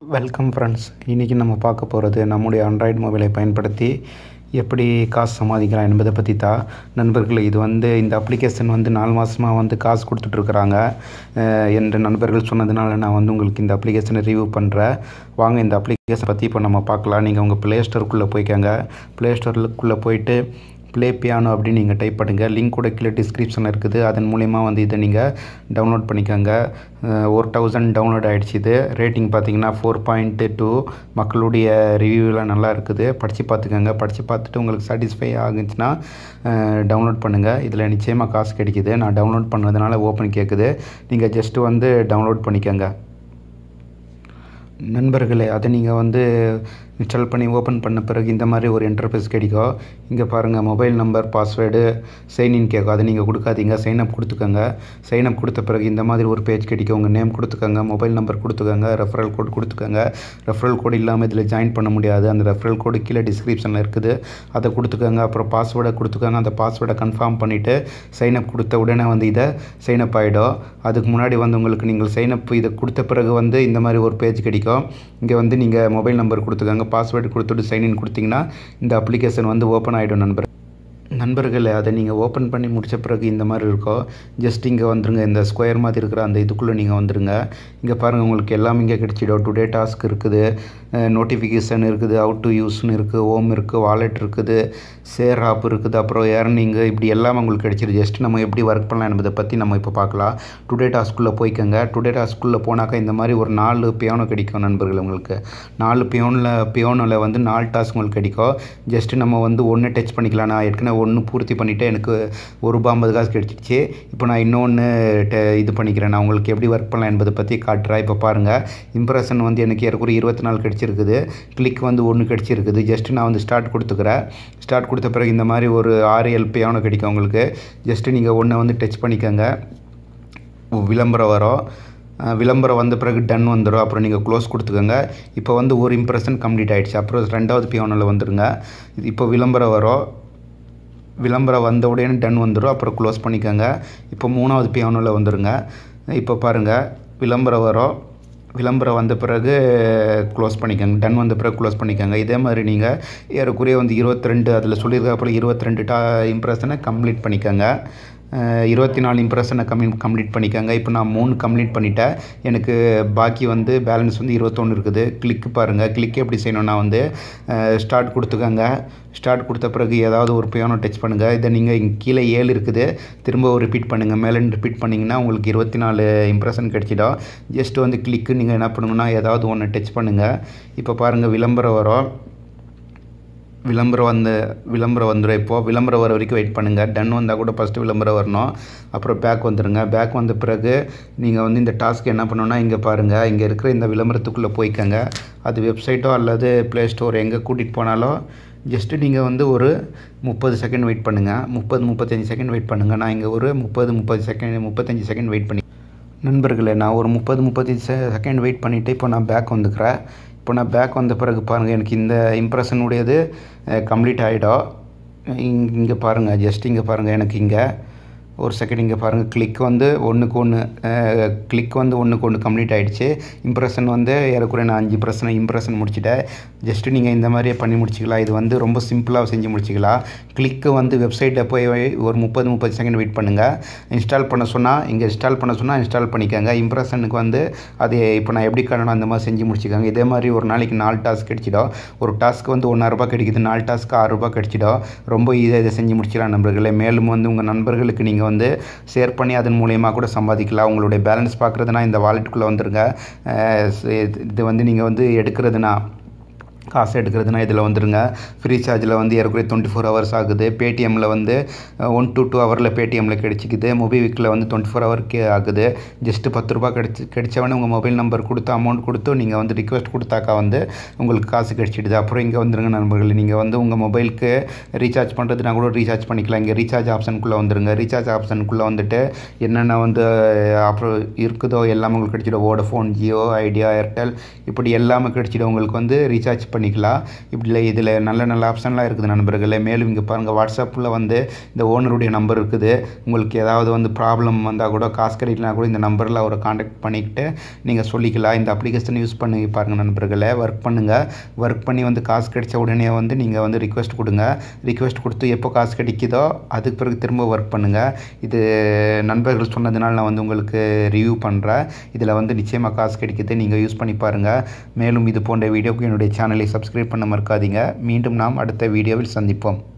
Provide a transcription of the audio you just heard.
welcome friends இன்றைக்கி நம்ம பார்க்க போகிறது நம்முடைய ஆண்ட்ராய்டு மொபைலை பயன்படுத்தி எப்படி காசு சம்பாதிக்கலாம் என்பதை பற்றி தான் நண்பர்களே இது வந்து இந்த அப்ளிகேஷன் வந்து நாலு மாதமாக வந்து காசு கொடுத்துட்ருக்குறாங்க என்ற நண்பர்கள் சொன்னதுனால நான் வந்து உங்களுக்கு இந்த அப்ளிகேஷனை ரிவ்யூ பண்ணுறேன் வாங்க இந்த அப்ளிகேஷன் பற்றி இப்போ நம்ம பார்க்கலாம் நீங்கள் உங்கள் ப்ளே ஸ்டோருக்குள்ளே போய்க்கங்க ப்ளே ஸ்டோருக்குள்ளே போயிட்டு ப்ளே பியானோ அப்படின்னு நீங்கள் டைப் பண்ணுங்கள் லிங்க் கூட கீழே டிஸ்கிரிப்ஷனில் இருக்குது அதன் மூலிமா வந்து இதை நீங்கள் டவுன்லோட் பண்ணிக்கோங்க அஹ் ஒரு தௌசண்ட் டவுன்லோட் ஆகிடுச்சு இது ரேட்டிங் பார்த்தீங்கன்னா ஃபோர் பாயிண்ட்டு டூ மக்களுடைய ரிவ்யூலாம் நல்லா இருக்குது படித்து பார்த்துக்கோங்க படித்து பார்த்துட்டு உங்களுக்கு சாட்டிஸ்ஃபை ஆகுச்சுன்னா டவுன்லோட் பண்ணுங்கள் இதில் நிச்சயமாக காசு கிடைக்கிது நான் டவுன்லோட் பண்ணதுனால ஓப்பன் கேட்குது நீங்கள் ஜஸ்ட்டு வந்து டவுன்லோட் பண்ணிக்கோங்க நண்பர்களே அதை நீங்கள் வந்து இன்ஸ்டால் பண்ணி ஓப்பன் பண்ண பிறகு இந்த மாதிரி ஒரு இன்டர்ஃபேஸ் கிடைக்கும் இங்கே பாருங்கள் மொபைல் நம்பர் பாஸ்வேர்டு சைன்இன் கேட்கும் அதை நீங்கள் கொடுக்காதீங்க சைனப் கொடுத்துக்கோங்க சைனப் கொடுத்த பிறகு இந்த மாதிரி ஒரு பேஜ் கிடைக்கும் உங்கள் நேம் கொடுத்துக்கோங்க மொபைல் நம்பர் கொடுத்துக்கோங்க ரெஃபரல் கோட் கொடுத்துக்கோங்க ரெஃபரல் கோட் இல்லாமல் இதில் ஜாயின் பண்ண முடியாது அந்த ரெஃபரல் கோடு கீழே டிஸ்கிரிப்ஷனில் இருக்குது அதை கொடுத்துக்கோங்க அப்புறம் பாஸ்வேர்டை கொடுத்துக்கோங்க அந்த பாஸ்வேர்டை கன்ஃபார்ம் பண்ணிவிட்டு சைனப் கொடுத்த உடனே வந்து இதை சைனப் ஆகிடும் அதுக்கு முன்னாடி வந்து உங்களுக்கு நீங்கள் சைனப் இதை கொடுத்த பிறகு வந்து இந்த மாதிரி ஒரு பேஜ் கிடைக்கும் இங்கே வந்து நீங்கள் மொபைல் நம்பர் கொடுத்துக்கோங்க பாஸ்வேர்டு கொடுத்துட்டு சைன்இன் கொடுத்தீங்கன்னா இந்த அப்ளிகேஷன் வந்து ஓப்பன் ஆகிடும் நண்பர் நண்பர்களே அதை நீங்கள் ஓப்பன் பண்ணி முடித்த பிறகு இந்த மாதிரி இருக்கும் ஜஸ்ட் இங்கே வந்துருங்க இந்த ஸ்கொயர் மாதிரி இருக்கிற அந்த இதுக்குள்ளே நீங்கள் வந்துருங்க இங்கே பாருங்கள் உங்களுக்கு எல்லாம் இங்கே கிடைச்சிடும் டுடே டாஸ்க் இருக்குது நோட்டிஃபிகேஷன் இருக்குது அவுட் டு யூஸ்னு இருக்குது ஹோம் இருக்குது வாலெட் இருக்குது சேர் ஆப் இருக்குது அப்புறம் ஏர்னிங்கு இப்படி எல்லாம் உங்களுக்கு கிடைச்சிது ஜஸ்ட் நம்ம எப்படி ஒர்க் பண்ணலாம் என்பதை பற்றி நம்ம இப்போ பார்க்கலாம் டுடே டாஸ்க்குள்ளே போய்க்கோங்க டுடே டாஸ்க்குள்ளே போனாக்கா இந்த மாதிரி ஒரு நாலு பியானோ கிடைக்கும் நண்பர்கள் உங்களுக்கு நாலு பியோனில் பியோனில் வந்து நாலு டாஸ்க் உங்களுக்கு கிடைக்கும் ஜஸ்ட்டு நம்ம வந்து ஒன்று டச் பண்ணிக்கலாம் நான் ஏற்கனவே ஒன்று பூர்த்தி பண்ணிவிட்டு எனக்கு ஒரு ரூபா ஐம்பது காசு கிடச்சிடுச்சு இப்போ நான் இன்னொன்று இது பண்ணிக்கிறேன் நான் உங்களுக்கு எப்படி ஒர்க் பண்ணலாம் என்பதை பற்றி காட்டுறேன் இப்போ பாருங்கள் இம்ப்ரெஷன் வந்து எனக்கு ஏறக்குறைய இருபத்தி நாலு கிடச்சிருக்குது கிளிக் வந்து ஒன்று கிடச்சிருக்குது ஜஸ்ட்டு நான் வந்து ஸ்டார்ட் கொடுத்துக்கிறேன் ஸ்டார்ட் கொடுத்த பிறகு இந்த மாதிரி ஒரு ஆறு எல்பியானோ கிடைக்கும் உங்களுக்கு ஜஸ்ட்டு நீங்கள் ஒன்றை வந்து டச் பண்ணிக்கோங்க விளம்பரம் வரும் விளம்பரம் வந்த பிறகு டன் வந்துடும் அப்புறம் நீங்கள் க்ளோஸ் கொடுத்துக்கோங்க இப்போ வந்து ஒரு இம்ப்ரெஷன் கம்ப்ளீட் ஆகிடுச்சு அப்புறம் ரெண்டாவது பியானோவில் வந்துடுங்க இப்போ விளம்பரம் வரும் விளம்பரம் வந்த உடனே டன் வந்துடும் அப்புறம் க்ளோஸ் பண்ணிக்கோங்க இப்போ மூணாவது பியானோவில் வந்துடுங்க இப்போ பாருங்கள் விளம்பரம் வரும் விளம்பரம் வந்த பிறகு க்ளோஸ் பண்ணிக்கோங்க டன் வந்த பிறகு க்ளோஸ் பண்ணிக்கோங்க இதே மாதிரி நீங்கள் ஏறக்குறைய வந்து இருபத்தி ரெண்டு அதில் சொல்லியிருக்காப்புல இருபத்தி ரெண்டு டா இம்ப்ரெஷனை கம்ப்ளீட் பண்ணிக்கோங்க இருபத்தி நாலு இம்ப்ரெஷனை கம்மி கம்ப்ளீட் பண்ணிக்கோங்க இப்போ நான் மூணு கம்ப்ளீட் பண்ணிட்டேன் எனக்கு பாக்கி வந்து பேலன்ஸ் வந்து இருபத்தொன்று இருக்குது கிளிக்கு பாருங்கள் கிளிக் எப்படி செய்யணும்னா வந்து ஸ்டார்ட் கொடுத்துக்கோங்க ஸ்டார்ட் கொடுத்த பிறகு ஏதாவது ஒரு பியானோ டச் பண்ணுங்கள் இதை நீங்கள் இங்கே கீழே ஏழு இருக்குது திரும்ப ஒரு ரிப்பீட் பண்ணுங்கள் மேலே ரிப்பீட் பண்ணிங்கன்னா உங்களுக்கு இருபத்தி நாலு இம்ப்ரெஷன் கிடச்சிடும் ஜஸ்ட் வந்து கிளிக்கு நீங்கள் என்ன பண்ணுங்கன்னா ஏதாவது ஒன்று டச் பண்ணுங்கள் இப்போ பாருங்கள் விளம்பரம் வரும் விளம்பரம் வந்து விளம்பரம் வந்துடும் இப்போது விளம்பரம் வர வரைக்கும் வெயிட் பண்ணுங்கள் டன் வந்தால் கூட ஃபஸ்ட்டு விளம்பரம் வரணும் அப்புறம் பேக் வந்துடுங்க பேக் வந்த பிறகு நீங்கள் வந்து இந்த டாஸ்க் என்ன பண்ணணுன்னா இங்கே பாருங்கள் இங்கே இருக்கிற இந்த விளம்பரத்துக்குள்ளே போய்க்கங்க அது வெப்சைட்டோ அல்லது ப்ளே ஸ்டோர் எங்கே கூட்டிகிட்டு போனாலும் ஜஸ்ட்டு நீங்கள் வந்து ஒரு முப்பது செகண்ட் வெயிட் பண்ணுங்கள் முப்பது முப்பத்தஞ்சு செகண்ட் வெயிட் பண்ணுங்கள் நான் இங்கே ஒரு முப்பது முப்பது செகண்ட் முப்பத்தஞ்சு செகண்ட் வெயிட் பண்ணி நண்பர்களே நான் ஒரு முப்பது முப்பத்தஞ்சு செகண்ட் வெயிட் பண்ணிவிட்டு இப்போ நான் பேக் வந்துக்கிறேன் இப்போ நான் பேக் வந்த பிறகு பாருங்கள் எனக்கு இந்த இம்ப்ரெஷனுடையது கம்ப்ளீட் ஆகிடும் இங்கே பாருங்கள் ஜஸ்ட் இங்கே பாருங்கள் எனக்கு இங்கே ஒரு செகண்ட் இங்கே பாருங்கள் கிளிக் வந்து ஒன்றுக்கு ஒன்று கிளிக் வந்து ஒன்றுக்கு ஒன்று கம்ப்ளீட் ஆகிடுச்சு இம்ப்ரெஷன் வந்து ஏறக்குறைய நான் அஞ்சு இம்ப்ரெஷன் இம்ப்ரெஷன் முடிச்சிட்டேன் ஜஸ்ட்டு நீங்கள் இந்த மாதிரியே பண்ணி முடிச்சிக்கலாம் இது வந்து ரொம்ப சிம்பிளாக செஞ்சு முடிச்சிக்கலாம் கிளிக்கு வந்து வெப்சைட்டில் போய் ஒரு முப்பது முப்பது செகண்ட் வெயிட் பண்ணுங்கள் இன்ஸ்டால் பண்ண சொன்னால் இங்கே இன்ஸ்டால் பண்ண சொன்னால் இன்ஸ்டால் பண்ணிக்கோங்க இம்ப்ரெஷனுக்கு வந்து அது இப்போ நான் எப்படி காட்டணும் அந்த மாதிரி செஞ்சு முடிச்சிக்கோங்க இதே மாதிரி ஒரு நாளைக்கு நாலு டாஸ்க் கிடைச்சிடும் ஒரு டாஸ்க்கு வந்து ஒன்றாயிரரூபா கிடைக்குது நாலு டாஸ்க்கு ஆறுரூபா கிடைச்சிடும் ரொம்ப ஈஸியாக இதை செஞ்சு முடிச்சிடலாம் நண்பர்களே மேலும் வந்து உங்கள் நண்பர்களுக்கு நீங்கள் வந்து ஷேர் பண்ணி அதன் மூலயமா கூட சம்பாதிக்கலாம் உங்களுடைய பேலன்ஸ் பார்க்குறதுனா இந்த வாலெட்டுக்குள்ளே வந்துருங்க இது வந்து நீங்கள் வந்து எடுக்கிறதுனா காசு எடுக்கிறதுனா இதில் வந்துடுங்க ஃப்ரீ சார்ஜில் வந்து ஏறக்குறைய டுவெண்ட்டி ஃபோர் ஹவர்ஸ் ஆகுது பேடிஎம்மில் வந்து ஒன் டு டூ ஹவரில் பேடிஎம்மில் கிடச்சிக்குது மொபிவிக்கில் வந்து டுவெண்ட்டி ஃபோர் ஹவருக்கு ஆகுது ஜஸ்ட்டு பத்து ரூபா கிடச்சி கிடைச்சவொடனே உங்கள் மொபைல் நம்பர் கொடுத்து அமௌண்ட் கொடுத்து நீங்கள் வந்து ரிக்வஸ்ட் கொடுத்தாக்கா வந்து உங்களுக்கு காசு கிடச்சிடுது அப்புறம் இங்கே வந்துருங்க நண்பர்கள் நீங்கள் வந்து உங்கள் மொபைலுக்கு ரீசார்ஜ் பண்ணுறதுனா கூட ரீசார்ஜ் பண்ணிக்கலாம் இங்கே ரீசார்ஜ் ஆப்ஷனுக்குள்ளே வந்துருங்க ரீசார்ஜ் ஆப்ஷனுக்குள்ளே வந்துட்டு என்னென்ன வந்து அப்புறம் இருக்குதோ எல்லாமே உங்களுக்கு கிடைச்சிடும் வோடஃபோன் ஜியோ ஐடியா ஏர்டெல் இப்படி எல்லாமே கிடைச்சிடும் உங்களுக்கு வந்து ரீசார்ஜ் பண்ணிக்கலாம் இப்படி இதில் நல்ல நல்ல ஆப்ஷன்லாம் இருக்குது நண்பர்களே மேலும் இங்கே பாருங்கள் வாட்ஸ்அப்பில் வந்து இந்த ஓனருடைய நம்பர் இருக்குது உங்களுக்கு ஏதாவது வந்து ப்ராப்ளம் வந்தால் கூட காசு கிடைக்கலனா கூட இந்த நம்பரில் அவரை காண்டாக்ட் பண்ணிக்கிட்டு நீங்கள் சொல்லிக்கலாம் இந்த அப்ளிகேஷன் யூஸ் பண்ணி பாருங்கள் நண்பர்களே ஒர்க் பண்ணுங்கள் ஒர்க் பண்ணி வந்து காசு கிடைச்ச உடனே வந்து நீங்கள் வந்து ரிக்வெஸ்ட் கொடுங்க ரிக்வெஸ்ட் கொடுத்து எப்போ காசு கிடைக்குதோ அதுக்கு பிறகு திரும்ப ஒர்க் பண்ணுங்கள் இது நண்பர்கள் சொன்னதுனால நான் வந்து உங்களுக்கு ரிவ்யூ பண்ணுறேன் இதில் வந்து நிச்சயமாக காசு கிடைக்குது நீங்கள் யூஸ் பண்ணி பாருங்கள் மேலும் இது போன்ற வீடியோக்கு என்னுடைய சேனலை சப்ஸ்கிரைப் பண்ண மறக்காதீங்க மீண்டும் நாம் அடுத்த வீடியோவில் சந்திப்போம்